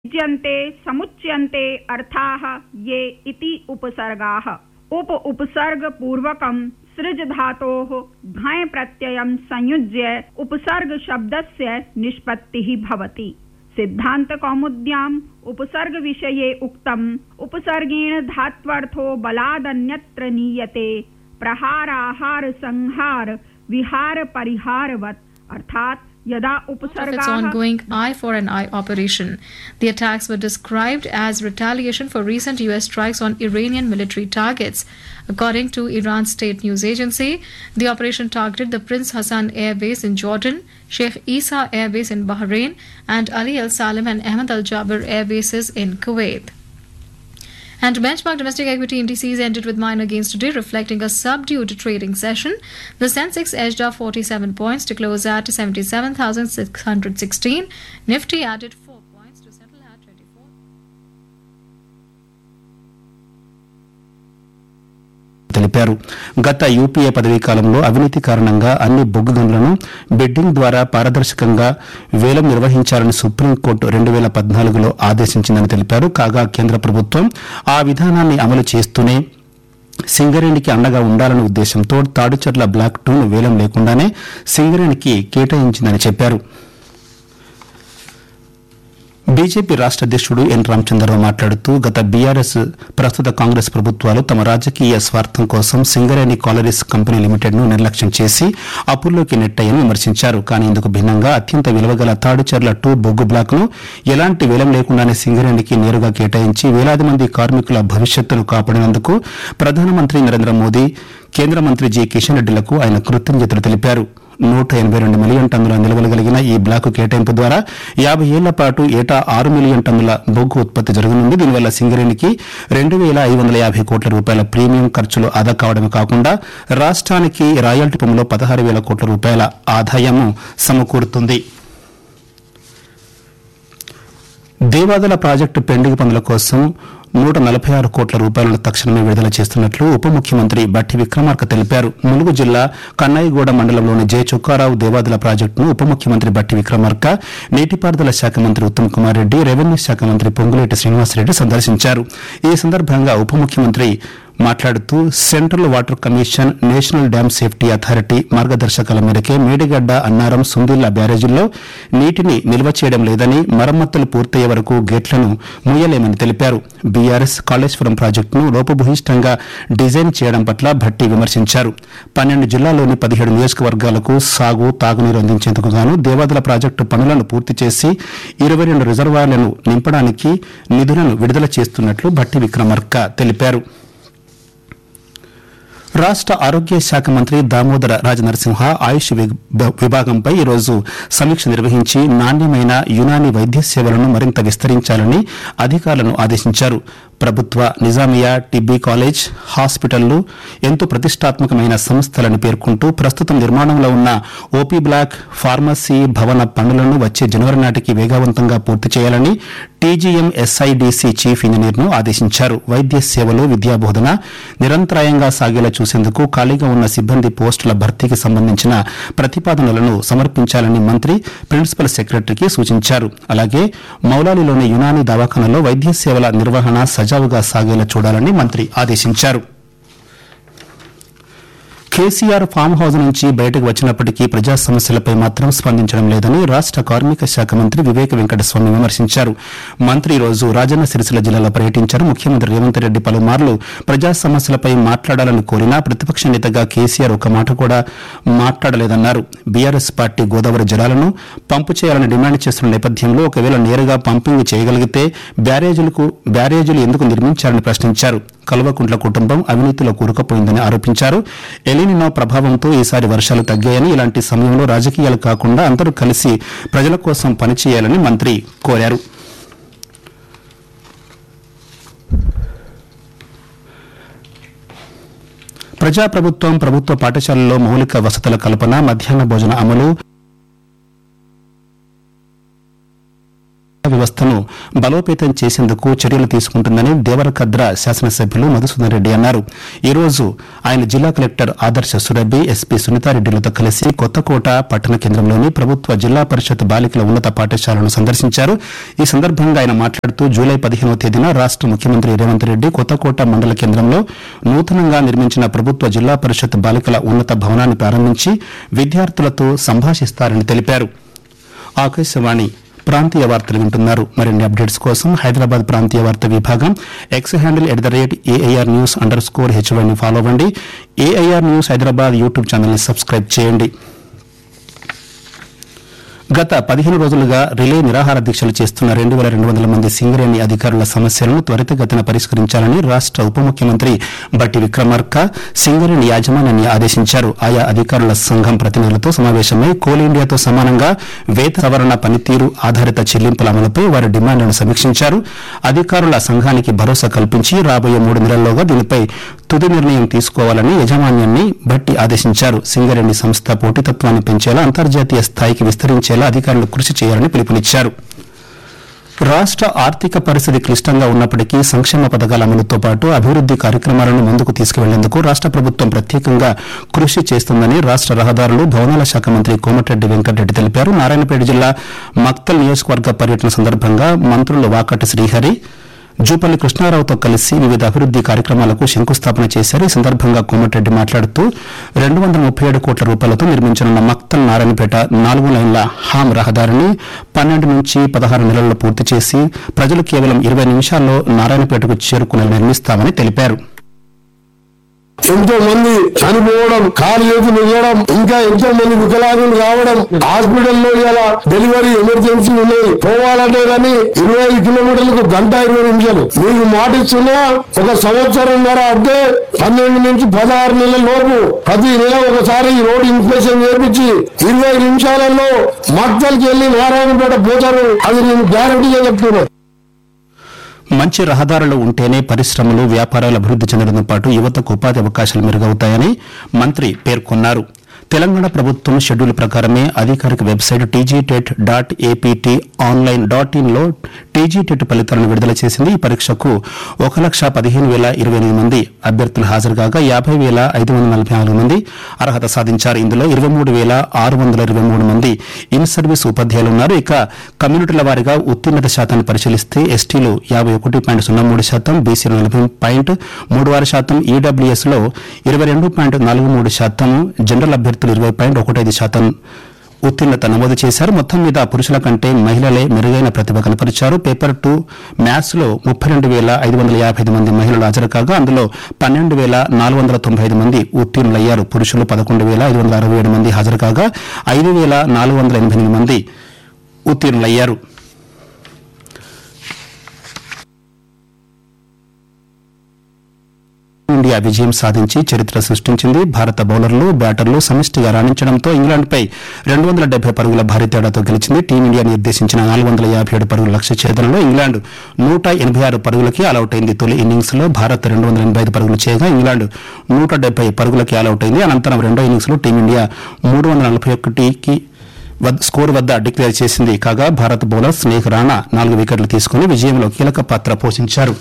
युज्यन्ते समुच्यन्ते अर्थाः ये इति उपसर्गाः उप उपसर्गपूर्वकं सृज धातोः घञ् प्रत्ययं संयुज्य उपसर्गशब्दस्य निष्पत्तिः भवति सिद्धान्तकौमुद्याम् उपसर्गविषये उक्तम् उपसर्गेण धात्वर्थो बलादन्यत्र नीयते प्रहाराहार संहार विहार परिहारवत् अर्थात् यदा of its उपसर्गाः ongoing eye for an eye operation. The attacks were described as retaliation for recent US strikes on Iranian military targets. According to Iran's state news agency, the operation targeted the Prince Hassan Air Base in Jordan, Sheikh Isa Air Base in Bahrain, and Ali Al Salim and Ahmed Al Jaber air bases in Kuwait. And benchmark domestic equity indices ended with minor gains today, reflecting a subdued trading session. The Sensex edged up 47 points to close at 77,616. Nifty added 4 points to settle at 24. తెలిపారు గత UPA పదవీ కాలంలో అవినీతి కారణంగా అన్ని బొగ్గు గనులను bidding ద్వారా పారదర్శకంగా వేలం నిర్వహించాలని సుప్రీంకోర్టు రెండు వేల పద్నాలుగులో ఆదేశించిందని తెలిపారు కాగా కేంద్ర ప్రభుత్వం ఆ విధానాన్ని అమలు చేస్తూనే సింగరేణికి అండగా ఉండాలనే ఉద్దేశంతో తాడుచర్ల బ్లాక్ టూను వేలం లేకుండానే సింగరేణికి కేటాయించిందని చెప్పారు బీజేపీ రాష్ట్ర అధ్యక్షుడు ఎన్ రామచంద్రరావు మాట్లాడుతూ గత బీఆర్ఎస్ ప్రస్తుత కాంగ్రెస్ ప్రభుత్వాలు తమ రాజకీయ స్వార్థం కోసం సింగరేణి కాలరీస్ కంపెనీ లిమిటెడ్ ను నిర్లక్ష్యం చేసి అప్పుల్లోకి నెట్టాయని విమర్శించారు కానీ ఇందుకు భిన్నంగా అత్యంత విలువగల తాడుచర్ల టూ బొగ్గు బ్లాక్ ను ఎలాంటి వేలం లేకుండానే సింగరేణికి నేరుగా కేటాయించి వేలాది మంది కార్మికుల భవిష్యత్తును కాపాడినందుకు ప్రధానమంత్రి నరేంద్ర మోదీ కేంద్ర మంత్రి జి కిషన్ రెడ్డిలకు ఆయన కృతజ్ఞతలు తెలిపారు నూట ఎనభై రెండు మిలియన్ టన్నుల నిల్వలు కలిగిన ఈ బ్లాకు కేటాయింపు ద్వారా యాభై ఏళ్ల పాటు ఏటా ఆరు మిలియన్ టన్నుల బొగ్గు ఉత్పత్తి జరగనుంది దీనివల్ల సింగరేణికి రెండు వేల ఐదు వందల యాభై కోట్ల రూపాయల ప్రీమియం ఖర్చులు ఆదా కావడమే కాకుండా రాష్ట్రానికి రాయల్టీ రూపంలో పదహారు వేల కోట్ల రూపాయల ఆదాయము సమకూరుతుంది దేవాదుల ప్రాజెక్టు పెండింగ్ పనుల కోసం నూట నలభై ఆరు కోట్ల రూపాయలను తక్షణమే విడుదల చేస్తున్నట్లు ఉప ముఖ్యమంత్రి బట్టి విక్రమార్క తెలిపారు ములుగు జిల్లా కన్నాయిగూడ మండలంలోని జె చుక్కారావు దేవాదుల ప్రాజెక్టును ఉప ముఖ్యమంత్రి బట్టి విక్రమార్క నీటిపారుదల శాఖ మంత్రి ఉత్తమ్ కుమార్ రెడ్డి రెవెన్యూ శాఖ మంత్రి పొంగులేటి శ్రీనివాసరెడ్డి సందర్శించారు ఈ సందర్భంగా ఉప ముఖ్యమంత్రి మాట్లాడుతూ central water commission national dam safety authority మార్గదర్శకాల మేరకే మేడిగడ్డ అన్నారం సుందిల్ల బ్యారేజీల్లో నీటిని నిల్వ చేయడం లేదని మరమ్మతులు పూర్తయ్యే వరకు గేట్లను మూయలేమని తెలిపారు బీఆర్ఎస్ కాళేశ్వరం ప్రాజెక్టును లోపభూయిష్టంగా డిజైన్ చేయడం పట్ల భట్టి విమర్శించారు పన్నెండు జిల్లాల్లోని పదిహేడు నియోజకవర్గాలకు సాగు తాగునీరు అందించేందుకు గాను దేవాదుల ప్రాజెక్టు పనులను పూర్తి చేసి ఇరవై రెండు రిజర్వాయర్లను నింపడానికి నిధులను విడుదల చేస్తున్నట్లు భట్టి విక్రమార్క తెలిపారు రాష్ట్ర ఆరోగ్య శాఖ మంత్రి దామోదర రాజనరసింహ ఆయుష్ విభ- విభాగంపై ఈరోజు సమీక్ష నిర్వహించి నాణ్యమైన యునాని వైద్య సేవలను మరింత విస్తరించాలని అధికారులను ఆదేశించారు ప్రభుత్వ నిజామియా టిబ్బీ కాలేజ్ హాస్పిటళ్లు ఎంతో ప్రతిష్టాత్మకమైన సంస్థలని పేర్కొంటూ ప్రస్తుతం నిర్మాణంలో ఉన్న ఓపీ బ్లాక్ ఫార్మసీ భవన పనులను వచ్చే జనవరి నాటికి వేగవంతంగా పూర్తి చేయాలని టీజీఎం ఎస్ఐడిసి చీఫ్ ఇంజనీర్ను ఆదేశించారు వైద్య సేవలు విద్యా బోధన నిరంతరాయంగా సాగేలా చూసేందుకు ఖాళీగా ఉన్న సిబ్బంది పోస్టుల భర్తీకి సంబంధించిన ప్రతిపాదనలను సమర్పించాలని మంత్రి ప్రిన్సిపల్ సెక్రటరీకి సూచించారు అలాగే మౌలాలిలోని యునాని దవాఖానలో వైద్య సేవల నిర్వహణ సజావుగా సాగేలా చూడాలని మంత్రి ఆదేశించారు కేసీఆర్ ఫామ్ హౌస్ నుంచి బయటకు వచ్చినప్పటికీ ప్రజా సమస్యలపై మాత్రం స్పందించడం లేదని రాష్ట కార్మిక శాఖ మంత్రి వివేక వెంకటస్వామి విమర్శించారు మంత్రి ఈ రోజు రాజన్న సిరిసిల్ల జిల్లాలో పర్యటించారు ముఖ్యమంత్రి రేవంత్ రెడ్డి పలుమార్లు ప్రజా సమస్యలపై మాట్లాడాలని కోరినా ప్రతిపక్ష నేతగా కేసీఆర్ ఒక మాట కూడా మాట్లాడలేదన్నారు బీఆర్ఎస్ పార్టీ గోదావరి జలాలను పంపు చేయాలని డిమాండ్ చేస్తున్న నేపథ్యంలో ఒకవేళ నేరుగా పంపింగ్ చేయగలిగితే బ్యారేజీలకు బ్యారేజీలు ఎందుకు నిర్మించారని ప్రశ్నించారు కల్వకుంట్ల కుటుంబం అవినీతిలో కూరుకుపోయిందని ఆరోపించారు ఎలినినో ప్రభావంతో ఈసారి వర్షాలు తగ్గాయని ఇలాంటి సమయంలో రాజకీయాలు కాకుండా అందరూ కలిసి ప్రజల కోసం పనిచేయాలని మంత్రి కోరారు ప్రజాప్రభుత్వం ప్రభుత్వ పాఠశాలల్లో మౌలిక వసతుల కల్పన మధ్యాహ్న భోజన అమలు వ్యవస్థను బలోపేతం చేసేందుకు చర్యలు తీసుకుంటుందని దేవరకద్ర శాసనసభ్యులు మధుసూదన్ రెడ్డి అన్నారు ఈ రోజు ఆయన జిల్లా కలెక్టర్ ఆదర్శ సురభి ఎస్పీ సునీతారెడ్డిలతో కలిసి కొత్తకోట పట్టణ కేంద్రంలోని ప్రభుత్వ జిల్లా పరిషత్ బాలికల ఉన్నత పాఠశాలను సందర్శించారు ఈ సందర్భంగా ఆయన మాట్లాడుతూ జూలై పదిహేనవ తేదీన రాష్ట ముఖ్యమంత్రి రేవంత్ రెడ్డి కొత్తకోట మండల కేంద్రంలో నూతనంగా నిర్మించిన ప్రభుత్వ జిల్లా పరిషత్ బాలికల ఉన్నత భవనాన్ని ప్రారంభించి విద్యార్థులతో సంభాషిస్తారని తెలిపారు ఆకాశవాణి ప్రాంతీయ వార్తలు వింటున్నారు మరిన్ని అప్డేట్స్ కోసం హైదరాబాద్ ప్రాంతీయ వార్తా విభాగం X handle at the rate AIR news under score హెచ్వైని ఫాలో అవ్వండి ఏఐఆర్ న్యూస్ హైదరాబాద్ యూట్యూబ్ ఛానల్ని సబ్స్క్రైబ్ చేయండి గత పదిహేను రోజులుగా రిలే నిరాహార దీక్షలు చేస్తున్న రెండు వేల రెండు వందల మంది సింగరేణి అధికారుల సమస్యలను త్వరితగతిన పరిష్కరించాలని రాష్ట ఉప ముఖ్యమంత్రి బట్టి విక్రమార్క సింగరేణి యాజమాన్యాన్ని ఆదేశించారు ఆయా అధికారుల సంఘం ప్రతినిధులతో సమావేశమై కోల్ ఇండియాతో సమానంగా వేత సవరణ పనితీరు ఆధారిత చెల్లింపుల అమలుపై వారి డిమాండ్లను సమీక్షించారు అధికారుల సంఘానికి భరోసా కల్పించి రాబోయే మూడు నెలల్లోగా దీనిపై తుది నిర్ణయం తీసుకోవాలని యజమాన్యాన్ని బట్టి ఆదేశించారు సింగరేణి సంస్థ పోటీతత్వాన్ని పెంచేలా అంతర్జాతీయ స్థాయికి విస్తరించేలా అధికారులు కృషి చేయాలని పిలుపునిచ్చారు రాష్ట ఆర్థిక పరిస్థితి క్లిష్టంగా ఉన్నప్పటికీ సంక్షేమ పథకాల అమలుతో పాటు అభివృద్ది కార్యక్రమాలను ముందుకు తీసుకువెళ్లేందుకు రాష్ట ప్రభుత్వం ప్రత్యేకంగా కృషి చేస్తుందని రాష్ట రహదారులు భవనాల శాఖ మంత్రి కోమటిరెడ్డి వెంకటరెడ్డి తెలిపారు నారాయణపేట జిల్లా మక్తల్ నియోజకవర్గ పర్యటన సందర్భంగా మంత్రులు వాకటి శ్రీహరి జూపల్లి కృష్ణారావుతో కలిసి వివిధ అభివృద్ది కార్యక్రమాలకు శంకుస్థాపన చేశారు ఈ సందర్భంగా కోమటిరెడ్డి మాట్లాడుతూ రెండు వందల ముప్పై ఏడు కోట్ల రూపాయలతో నిర్మించనున్న మక్తల్ నారాయణపేట నాలుగు లైన్ల హామ్ రహదారిని పన్నెండు నుంచి పదహారు నెలల్లో పూర్తి చేసి ప్రజలు కేవలం ఇరవై నిమిషాల్లో నారాయణపేటకు చేరుకునేలా నిర్మిస్తామని తెలిపారు ఎంతో మంది చనిపోవడం కాలు చేతులు ఇవ్వడం ఇంకా ఎంతో మంది వికలాంగులు రావడం హాస్పిటల్లో ఇలా డెలివరీ ఎమర్జెన్సీ ఉన్నాయి పోవాలంటే కానీ ఇరవై ఐదు కిలోమీటర్లకు గంట ఇరవై నిమిషాలు మీకు మాట ఇస్తున్నా ఒక సంవత్సరంన్నర అంటే పన్నెండు నుంచి పదహారు నెలల లోపు ప్రతి నెల ఒకసారి ఈ రోడ్ ఇన్స్పెక్షన్ చేపించి ఇరవై నిమిషాలలో మక్తల్కి వెళ్లి నారాయణపేట పోతారు అది నేను గ్యారంటీగా చెప్తున్నాను మంచి రహదారులు ఉంటేనే పరిశ్రమలు వ్యాపారాలు అభివృద్ది చెందడంతో పాటు యువతకు ఉపాధి అవకాశాలు మెరుగవుతాయని మంత్రి పేర్కొన్నారు తెలంగాణ ప్రభుత్వం షెడ్యూల్ ప్రకారమే అధికారిక website TGTET dot APT online dot in లో టీజీటెట్ ఫలితాలను విడుదల చేసింది ఈ పరీక్షకు ఒక లక్ష పదిహేను వేల ఇరవై ఎనిమిది మంది అభ్యర్థులు హాజరు కాగా యాభై వేల ఐదు వందల నలభై నాలుగు మంది అర్హత సాధించారు ఇందులో ఇరవై మూడు వేల ఆరు వందల ఇరవై మూడు మంది ఇన్ సర్వీస్ ఉపాధ్యాయులు ఉన్నారు ఇక కమ్యూనిటీల వారీగా ఉత్తీర్ణత శాతాన్ని పరిశీలిస్తే ఎస్టీలు యాభై ఒకటి పాయింట్ సున్నా మూడు శాతం బీసీలు నలభై పాయింట్ మూడు ఆరు శాతం ఈడబ్ల్యూఎస్ లో ఇరవై రెండు పాయింట్ నాలుగు మూడు శాతం జనరల్ అభ్యర్థులు ఇరవై పాయింట్ ఒకటైదు శాతం ఉత్తీర్ణత నమోదు చేశారు మొత్తం మీద పురుషుల కంటే మహిళలే మెరుగైన ప్రతిభ కనపరిచారు పేపర్ టూ మ్యాథ్స్ లో ముప్పై రెండు వేల ఐదు వందల యాభై ఐదు మంది మహిళలు హాజరు కాగా అందులో పన్నెండు వేల నాలుగు వందల తొంభై ఐదు మంది ఉత్తీర్ణులయ్యారు పురుషులు పదకొండు వేల ఐదు వందల అరవై ఏడు మంది హాజరు కాగా ఐదు వేల నాలుగు వందల ఎనభై ఎనిమిది మంది ఉత్తీర్ణులయ్యారు ఇండియా విజయం సాధించి చరిత్ర సృష్టించింది భారత బౌలర్లు బ్యాటర్లు సమిష్టిగా రాణించడంతో ఇంగ్లాండ్పై రెండు వందల డెబ్బై పరుగుల భారీ తేడాతో గెలిచింది టీమిండియా నిర్దేశించిన నాలుగు వందల యాభై ఏడు పరుగుల లక్ష్య ఛేదనలో ఇంగ్లాండ్ నూట ఎనభై ఆరు పరుగులకి ఆలౌట్ అయింది తొలి ఇన్నింగ్స్ లో భారత్ రెండు వందల ఎనభై ఐదు పరుగులు చేయగా ఇంగ్లాండ్ నూట డెబ్బై పరుగులకి ఆలౌట్ అయింది అనంతరం రెండో ఇన్నింగ్స్ లో టీమిండియా మూడు వందల నలభై ఒకటికి వద్ద- స్కోర్ వద్ద డిక్లేర్ చేసింది కాగా భారత బౌలర్ స్నేహ్ రాణా నాలుగు వికెట్లు తీసుకుని విజయంలో కీలక పాత్ర పోషించారు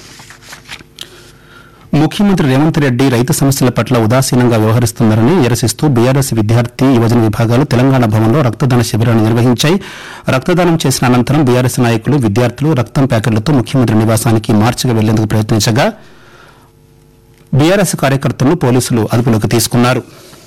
ముఖ్యమంత్రి రేవంత్ రెడ్డి రైతు సమస్యల పట్ల ఉదాసీనంగా వ్యవహరిస్తున్నారని నిరసిస్తూ బీఆర్ఎస్ విద్యార్థి యువజన విభాగాలు తెలంగాణ భవన్లో రక్తదాన శిబిరాన్ని నిర్వహించాయి రక్తదానం చేసిన అనంతరం బీఆర్ఎస్ నాయకులు విద్యార్థులు రక్తం ప్యాకెట్లతో ముఖ్యమంత్రి నివాసానికి మార్చిగా వెళ్లేందుకు ప్రయత్నించగా బీఆర్ఎస్ కార్యకర్తలను పోలీసులు అదుపులోకి తీసుకున్నారు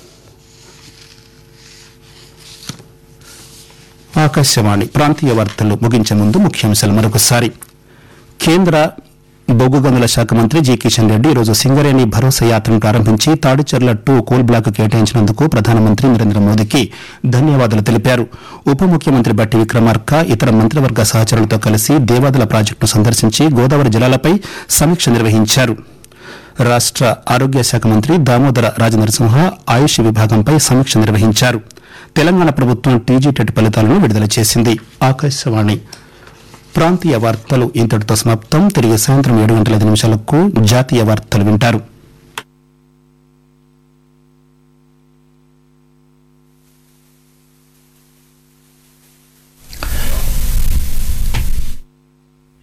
ఆకాశవాణి ప్రాంతీయ వార్తలు ముగించే ముందు ముఖ్యాంశాలు మరొకసారి కేంద్ర బొగ్గు గనుల శాఖ మంత్రి జి కిషన్ రెడ్డి ఈరోజు సింగరేణి భరోసా యాత్రను ప్రారంభించి తాడిచెర్ల టూ కోల్ బ్లాక్ కేటాయించినందుకు ప్రధానమంత్రి నరేంద్ర మోదీకి ధన్యవాదాలు తెలిపారు ఉప ముఖ్యమంత్రి బట్టి విక్రమార్క ఇతర మంత్రివర్గ సహచరులతో కలిసి దేవాదుల ప్రాజెక్టును సందర్శించి గోదావరి జలాలపై సమీక్ష నిర్వహించారు రాష్ట ఆరోగ్య శాఖ మంత్రి దామోదర రాజనరసింహ ఆయుష్ విభాగంపై సమీక్ష నిర్వహించారు తెలంగాణ ప్రభుత్వం టీజీటెట్ ఫలితాలను విడుదల చేసింది ఆకాశవాణి ప్రాంతీయ వార్తలు ఇంతటితో సమాప్తం తిరిగి సాయంత్రం ఏడు గంటల ఐదు నిమిషాలకు జాతీయ వార్తలు వింటారు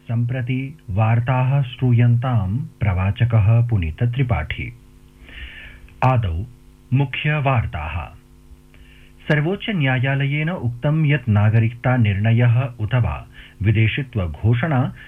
सम्प्रति वार्ताः श्रूयन्तां प्रवाचकः पुनीतत्रिपाठी आदौ मुख्यवार्ताः सर्वोच्च न्यायालयेन उक्तं यत् नागरिकता निर्णयः अथवा विदेशित्व घोषणा